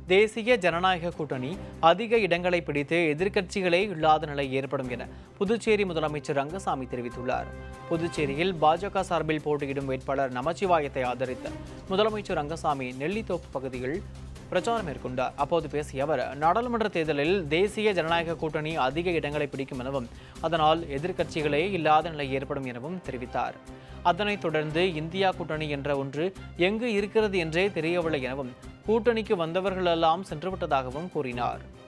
தேசிய ஜனநாயக கூட்டணி அதிக இடங்களை பிடித்து எதிர்க்கட்சிகளே இல்லாத நிலை ஏற்படும் என புதுச்சேரி முதலமைச்சர் ரங்கசாமி தெரிவித்துள்ளார் புதுச்சேரியில் பாஜக சார்பில் போட்டியிடும் வேட்பாளர் நமச்சிவாயத்தை ஆதரித்த முதலமைச்சர் ரங்கசாமி நெல்லித்தோப்பு பகுதியில் பிரச்சாரம் மேற்கொண்டார் அப்போது பேசிய அவர் நாடாளுமன்ற தேர்தலில் தேசிய ஜனநாயக கூட்டணி அதிக இடங்களை பிடிக்கும் எனவும் அதனால் எதிர்க்கட்சிகளே இல்லாத நிலை ஏற்படும் எனவும் தெரிவித்தார் அதனைத் தொடர்ந்து இந்தியா கூட்டணி என்ற ஒன்று எங்கு இருக்கிறது என்றே தெரியவில்லை எனவும் கூட்டணிக்கு வந்தவர்களெல்லாம் சென்றுவிட்டதாகவும் கூறினார்